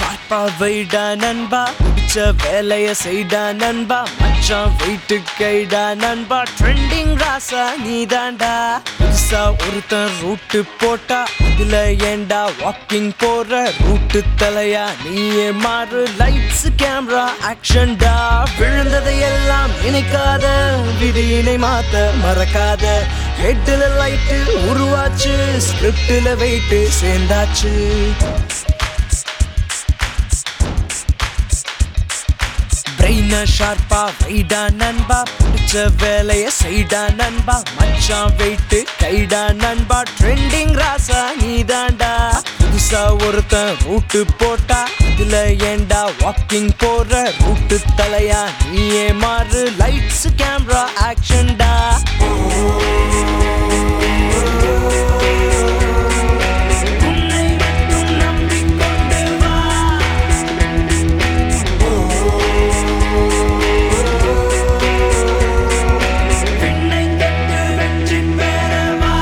ஷார்ப்பா வைடா நண்பா பிடிச்ச வேலைய செய்டா நண்பா மச்சான் வெயிட்டு கைடா நண்பா ட்ரெண்டிங் ராசா நீதாண்டா புதுசா ஒருத்தன் ரூட்டு போட்டா இதுல ஏண்டா வாக்கிங் போற ரூட்டு தலையா நீயே மாறு லைட்ஸ் கேமரா ஆக்ஷன்டா விழுந்ததை எல்லாம் நினைக்காத விதியினை மாத்த மறக்காத ஹெட்டில் லைட்டு உருவாச்சு ஸ்கிரிப்டில் வெயிட்டு சேர்ந்தாச்சு பிரெயின ஷார்ப்பா வைடா நண்பா பிடிச்ச வேலைய செய்டா நண்பா மச்சான் வெயிட்டு கைடா நண்பா ட்ரெண்டிங் ராசா நீதாண்டா புதுசா ஒருத்தன் ரூட்டு போட்டா இதுல ஏண்டா வாக்கிங் போற ரூட்டு தலையா நீயே மாறு லைட்ஸ் கேமரா ஆக்ஷன்டா உன்னை மட்டும் நம்பிக்கொண்டு வா பெண்ணை தொட்டு வெற்றி பெறவா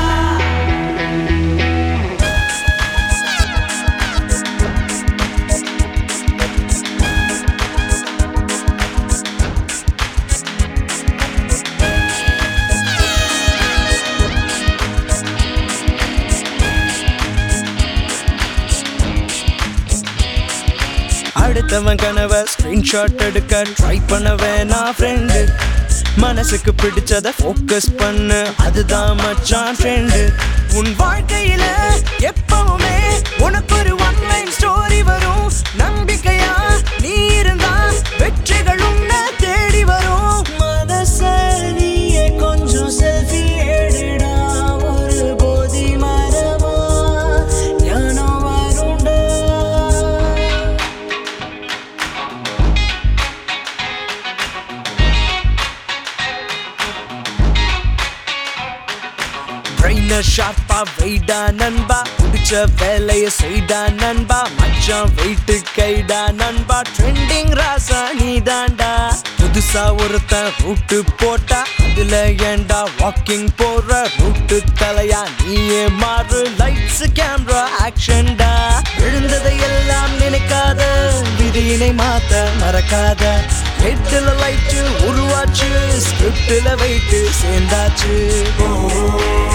அடுத்தவன் கனவை ஸ்கிரீன்ஷாட் எடுக்க ட்ரை பண்ண வேணாம் ஃப்ரெண்டு மனசுக்கு பிடிச்சத ஃபோக்கஸ் பண்ணு அதுதான் மச்சான் ட்ரெண்டு உன் வாழ்க்கையில எப்பவுமே உனக்கு ஒரு ஒன் லைன் ஸ்டோரி வரும் நம்பிக்கையா நீ இருந்தா வெற்றிகள் உன்னை தேடி வரும் மனச நீயே கொஞ்சம் செல்ஃபி எடுடா ஒரு போதி மரமா ஞானம் வருண்டா பிரெயின ஷார்ப்பா வெயிடா நண்பா பிடிச்ச வேலைய செய்டா நண்பா மச்சான் வெயிட்டு கைடா நண்பா ட்ரெண்டிங் ராசா நீதாண்டா புதுசா ஒருத்தன் ரூட்டு போட்டா அதுல ஏண்டா வாக்கிங் போற ரூட்டு தலையா நீயே மாறு லைட்ஸ் கேமரா ஆக்ஷன்டா விழுந்ததை எல்லாம் நினைக்காத விதியினை மாத்த மறக்காத ஹெட்டில் லைட்டு உருவாச்சு ஸ்கிரிப்டில் வைட்டு சேர்ந்தாச்சு ஓ